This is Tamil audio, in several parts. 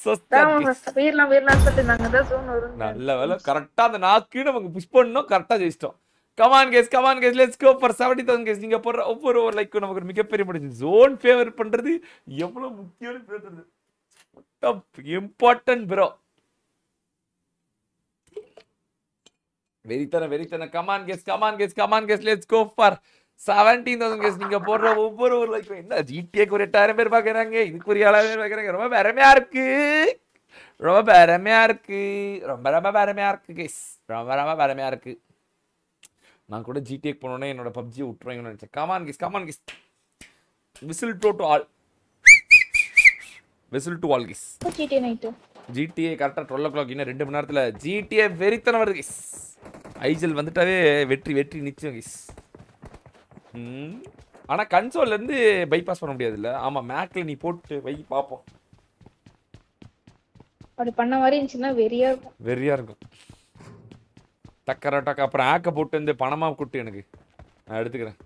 வீரலாம் வீரலாம் சொல்லிட்டு நாங்க தான் zone வரும் நல்ல வேலை கரெக்டா அந்த நாக்கு நமக்கு புஷ் பண்ணோம் கரெக்டா ஜெயிச்சிட்டோம் come on guys come on guys let's go for seventy thousand guys நீங்க போடுற ஒவ்வொரு ஒரு லைக்கும் நமக்கு ஒரு மிகப்பெரிய முடிஞ்சு ஜோன் ஃபேவர் பண்றது எவ்வளவு முக்கியம்னு இம்பார்ட்டன்ட் ப்ரோ வெறித்தன வெறித்தன come on guys come on guys come on guys let's go for seventeen thousand guys நீங்க போடுற ஒவ்வொரு ஒரு லைக்கும் என்ன ஜிடிஏக்கு ஒரு எட்டாயிரம் பேர் பாக்குறாங்க இதுக்கு ஒரு ஏழாயிரம் பேர் பாக்குறாங்க ரொம்ப பெருமையா இருக்கு ரொம்ப பெருமையா இருக்கு ரொம்ப ரொம்ப பெருமையா இருக்கு கேஸ் ரொம்ப ரொம்ப பெருமையா இருக்கு நான் கூட ஜிடிஏக்கு போனோன்னே என்னோட பப்ஜி விட்டுருவாங்கன்னு நினைச்சேன் come on guys come on guys whistle to to all whistle to all guys GT night GTA கரெக்டாக டுவெல் ஓ கிளாக் இன்னும் ரெண்டு மணி நேரத்தில் ஜிடிஏ வெறித்தனம் வருது கைஸ் ஐஜல் வந்துட்டாவே வெற்றி வெற்றி நிச்சயம் கைஸ் ம் ஆனால் கன்சோல்லேருந்து பைபாஸ் பண்ண முடியாதுல்ல ஆமாம் மேக்கில் நீ போட்டு வை பார்ப்போம் அப்படி பண்ண மாதிரி இருந்துச்சுன்னா வெறியா இருக்கும் வெறியா இருக்கும் டக்கர டக்க அப்புறம் ஆக்க போட்டு வந்து பணமா கூட்டு எனக்கு நான் எடுத்துக்கிறேன்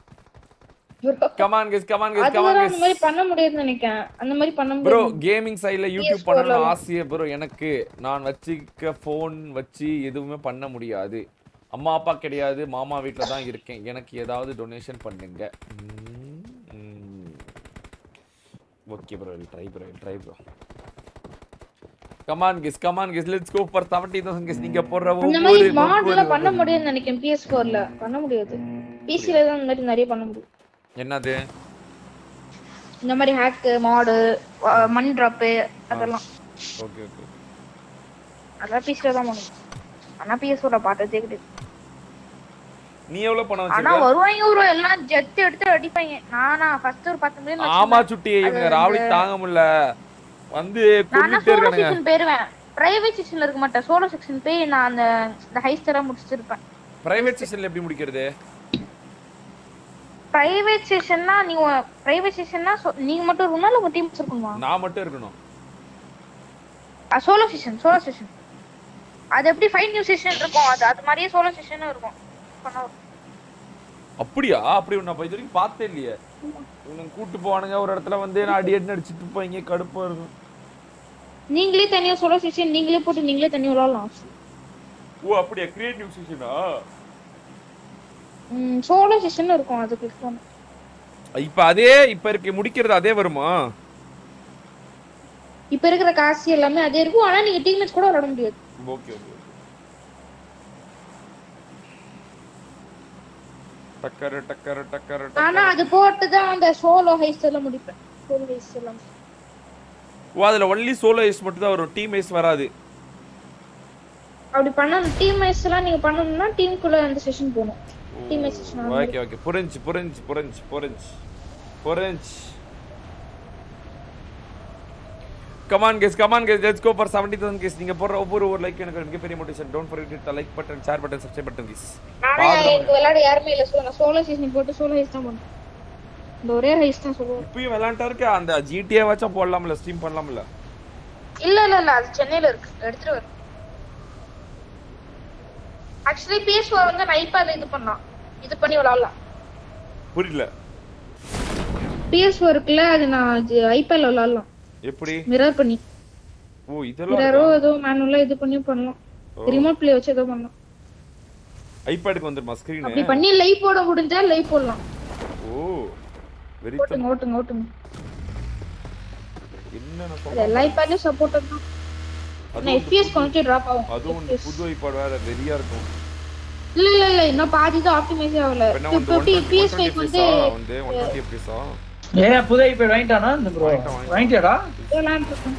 come on guys come on guys come on அதுதான் கேஸ் அந்த மாதிரி பண்ண முடியாதுன்னு நினைக்கிறேன் அந்த மாதிரி பண்ண ப்ரோ முடியாது கேமிங் சைடுல யூடியூப் PS4 பண்ணணும்னு ல. ஆசையே ப்ரோ எனக்கு நான் வச்சுக்க ஃபோன் வச்சு எதுவுமே பண்ண முடியாது அம்மா அப்பா கிடையாது மாமா வீட்ல தான் இருக்கேன் எனக்கு ஏதாவது டொனேஷன் பண்ணுங்க okay bro try bro try bro come on guys come on guys let's go for 70000 guys நீங்க போடுற இந்த மாதிரி ஒவ்வொரு மாடல பண்ண ஒவ்வொரு- முடியாதுன்னு நினைக்கிறேன் பிஎஸ் ஃபோர்ல பண்ண முடியாது பிசில தான் இந்த மாதிரி நிறைய பண்ண முடியும் என்னது இந்த மாதிரி ஹேக் மாடு மண் டிராப் அதெல்லாம் ஓகே ஓகே அதெல்லாம் பிசில தான் பண்ணும் ஆனா பிஎஸ் ஃபோர்ல பார்த்ததே கிடையாது நீ எவ்வளவு பணம் ஆனா வச்சிருக்க வருவாங்க ப்ரோ எல்லாம் ஜெட் எடுத்து அடிப்பாங்க நானா ஃபர்ஸ்ட் ஒரு பத்து மில்லியன் ஆமா சுட்டி இவங்க ராவடி தாங்க முடியல வந்து நானா கொண்டுட்டே சோலோ இருக்கானுங்க செக்ஷன் போயிருவேன் பிரைவேட் செக்ஷன்ல இருக்க மாட்டேன் சோலோ செக்ஷன் போய் நான் அந்த இந்த ஹைஸ்டரா முடிச்சிருப்பேன் பிரைவேட் செஷன்ல எப்படி முடிக்கிறது பிரைவேட் செஷன்னா நீங்க பிரைவேட் செஷன்னா நீங்க மட்டும் இருக்கணும் இல்ல உங்க டீம் இருக்கணுமா நான் மட்டும் இருக்கணும் சோலோ செஷன் சோலோ செஷன் அது எப்படி ஃபைவ் நியூ செஷன் இருக்கும் அது அது மாதிரியே சோலோ செஷனும் இருக்கும் பண்ண வரும். அப்படியா அப்படி நான் இப்ப இது வரைக்கும் பார்த்தே இல்லையே இவனுங்க கூட்டு போவானுங்க ஒரு இடத்துல வந்து நான் அடி அடி அடிச்சுட்டு இருப்பாங்க கடுப்பா இருக்கும் நீங்களே தனியா சோலோ செஷன் நீங்களே போட்டு நீங்களே தனியா விளாடலாம் ஓ அப்படியா கிரியேட்டிவ் செஷனா சோலோ செஷன் இருக்கும் அது கிளிக் பண்ண இப்ப அதே இப்ப இருக்க முடிக்கிறது அதே வருமா இப்ப இருக்கிற காசு எல்லாமே அதே இருக்கும் ஆனா நீங்க டீம்மேட்ஸ் கூட விளாட முடியாது ஓகே ஓகே டக்கரு டக்கரு டக்கரு ஆனா அது போட்டு தான் அந்த சோலோ ஹைஸ்ட் எல்லாம் முடிப்பேன் சோலோ ஹைஸ்ட் எல்லாம் ஓ அதுல ஒன்லி சோலோ ஐஸ் மட்டும் தான் வரும் டீம் ஐஸ் வராது அப்படி பண்ண டீம் மேட்ச் எல்லாம் நீங்க பண்ணணும்னா டீமுக்குள்ள அந்த செஷன் போகணும் team match session okay okay புரிஞ்சு புரிஞ்சு புரிஞ்சு புரிஞ்சு புரிஞ்சு come on guys come on guys let's go for 70000 guys நீங்க போடுற ஒவ்வொரு ஒரு லைக் எனக்கு ஒரு மிகப்பெரிய motivation don't forget the like button share button subscribe button please நானே எனக்கு விளையாட யாருமே இல்ல சொல்லுங்க சோலோ செஷன் போட்டு சோலோ ஹைஸ்ட் தான் பண்ணுவேன் இந்த ஒரே ஹைஸ்ட் தான் சொல்லுவேன் இப்பயும் விளையாண்டா இருக்கு அந்த ஜிடிஏ வச்சா போடலாம்ல ஸ்ட்ரீம் பண்ணலாம்ல இல்ல இல்ல இல்ல அது சென்னையில இருக்கு எடுத்துட்டு வரும் ஆக்சுவலி பிஎஸ் ஃபோர் வந்து நான் ஐபேட்ல இது பண்ணலாம் இது பண்ணி விளையாடலாம் புரியல பிஎஸ் ஃபோர் இருக்குல்ல அது நான் ஐபேட்ல விளையாடலாம் எப்படி மிரர் பண்ணி ஓ இதெல்லாம் மிரரோ ஏதோ மேனுவலா இது பண்ணி பண்ணலாம் ரிமோட் ப்ளே வச்சு ஏதோ பண்ணலாம் ஐபேடுக்கு வந்துருமா ஸ்கிரீன் அப்படி பண்ணி லைவ் போட முடிஞ்சா லைவ் போடலாம் ஓ வெரி ஓட்டுங்க ஓட்டுங்க ஓட்டுங்க என்ன நான் அது சொல்றேன் எல்லா ஐபேட்லயும் சப்போர்ட் தான் அதுவும் எஃபிஎஸ் கொஞ்சம் டிராப் ஆகும் அதுவும் புது ஐபாட் வேற வெறியா இருக்கும் இல்ல இல்ல இல்ல இன்னும் பாதி தான் ஆப்டிமைஸ் ஆகல இப்ப என்ன வந்து இப்போ பிஎஸ் 120 ஃபைவ் வந்து வந்து 120 எப்படிஸா ஏன் புது ஐபேட் வாங்கிட்டானா இந்த ப்ரோ வாங்கிட்டியாடா விளையாண்டுருக்கேன்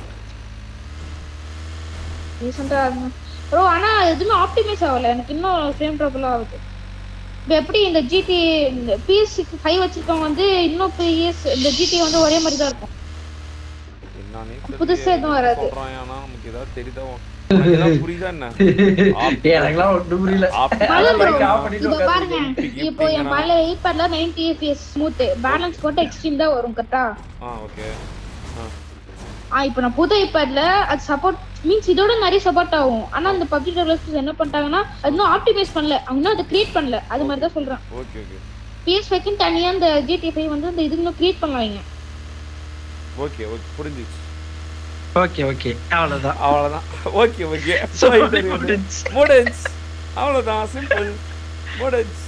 ரீசெண்டா ப்ரோ ஆனா எதுவுமே ஆப்டிமைஸ் ஆகல எனக்கு இன்னும் ஃப்ரேம் ட்ராபிள் ஆகுது இப்போ எப்படி இந்த ஜிடி இந்த பிஎஸ் ஃபைவ் வச்சிருக்கவங்க வந்து இன்னும் பிஎஸ் இந்த ஜிடி வந்து ஒரே மாதிரி தான் இருக்கும் என்னன்னே புதுசா எதுவும் வராது. சொல்றான் ஆனா நமக்கு ஏதாவது தெரியுதா உனக்கு ஏதாவது புரியுதா என்ன எனக்குலாம் ஒன்றும் புரியல ஆப்- பல bro. mic off பண்ணிட்டு இப்ப உட்கார்ந்து பாருங்க இப்படி இப்போ என் இப்படிங்கறா. பழைய ஐபேட்ல 90 எஃபிஎஸ் ஸ்மூத் பேலன்ஸ் போட்டு எக்ஸ்ட்ரீம் தான் வரும் கரெக்டா ஆ ஓகே ஆ இப்போ நான் புது ஐபேட்ல அது சப்போர்ட் மீன்ஸ் இதோட நிறைய சப்போர்ட் ஆகும் ஆனா அந்த பப்ஜி டெவலப்பர்ஸ் என்ன பண்ணிட்டாங்கன்னா அது இன்னும் ஆப்டிமைஸ் பண்ணல அவங்க இன்னும் அதை கிரியேட் பண்ணல அது மாதிரி தான் சொல்றேன் ஓகே ஓகே பிஎஸ் ஃபைவ்க்கு தனியா இந்த ஜிடி ஃபைவ் வந்து இந்த இது இன்னும் கிரியேட் பண்ணுவாங்க ஓகே ஓகே புரிஞ்சிச்சு ஓகே ஓகே அவ்வளவுதான் அவ்வளவுதான் ஓகே ஓகே Sorry, முடிஞ்சுச்சு. முடிஞ்சு அவ்வளவுதான் சிம்பிள் முடிஞ்சு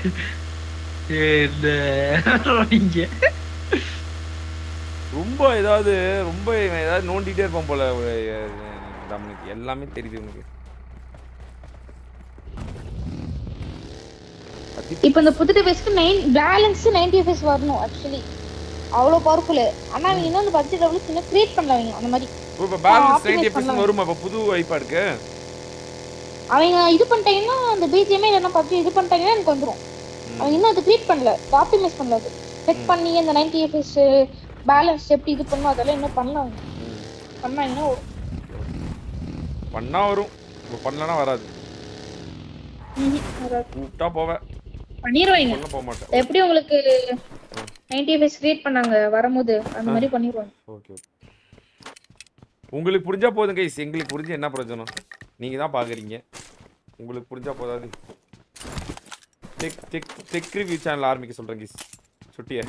என்ன நீங்க ரொம்ப ஏதாவது ரொம்ப இவன் ஏதாவது நோண்டிட்டே இருப்பான் போல ஒரு, அஹ், தமனுக்கு எல்லாமே தெரியுது உனக்கு இப்போ இந்த புது டிவைஸ்க்கு நைன் பேலன்ஸ் நைன்டி எஃப்எஸ் வரணும் ஆக்சுவலி அவ்வளோ பவர்ஃபுல் ஆனா அவங்க இன்னும் அந்த பட்ஜெட் எவ்வளோ சின்ன கிரியேட் பண்ணல அவங்க அந்த மாதிரி இப்போ பேலன்ஸ் optimize நைன்டி எஃப்எஸ் பண்ணலாம். வருமா இப்போ புது ஐபாடுக்கு அவங்க இது பண்ணிட்டாங்கன்னா அந்த பிஜிஎம்ஏ இல்லைன்னா பப்ஜி இது பண்ணிட்டாங்கன்னா எனக்கு வந்துரும் அவங்க இன்னும் அது கிரியேட் பண்ணல ஆப்டிமைஸ் பண்ணல அது செக் பண்ணி அந்த நைன்டி எஃப்எஸ் பேலன்ஸ் எப்படி இது பண்ணும் அதெல்லாம் இன்னும் பண்ணல அவங்க பண்ணாங்கன்னா வரும். பண்ணா வரும் இப்போ பண்ணலனா வராது ம்ஹும், வராது. கூப்பிட்டா போவேன் பண்ணிடுவாங்க பண்ண போக மாட்டேன் எப்படி உங்களுக்கு நைன்டி எஃப்எஸ் கிரியேட் பண்ணாங்க வரும்போது அந்த மாதிரி பண்ணிடுவாங்க ஓகே ஓகே உங்களுக்கு புரிஞ்சா போதும் கைஸ் எங்களுக்கு புரிஞ்சு என்ன பிரயோஜனம் நீங்க தான் பாக்குறீங்க உங்களுக்கு புரிஞ்சா போதாது tech tech tech review channel ஆரம்பிக்க சொல்றேன் கைஸ் சுட்டிய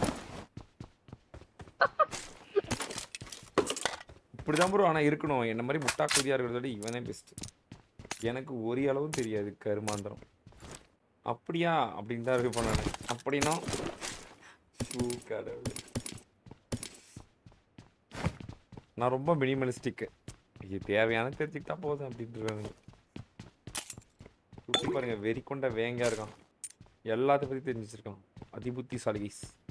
இப்படிதான் ப்ரோ ஆனா இருக்கணும் என்ன மாதிரி முட்டா குதியா இருக்கிறத விட இவனே பெஸ்ட் எனக்கு ஒரு அளவும் தெரியாது கருமாந்திரம் அப்படியா அப்படின்னு தான் இருப்பேன் நான் அப்படின்னா ஷூ கடவுளே நான் ரொம்ப மினிமலிஸ்டிக் இது தேவையான தெரிஞ்சுக்கிட்டா போதும் அப்படின்ட்டு சுத்தி பாருங்க வெறி கொண்ட வேங்கா இருக்கான் எல்லாத்த பத்தி தெரிஞ்சு வச்சிருக்கான் அதிபுத்திசாலி guys.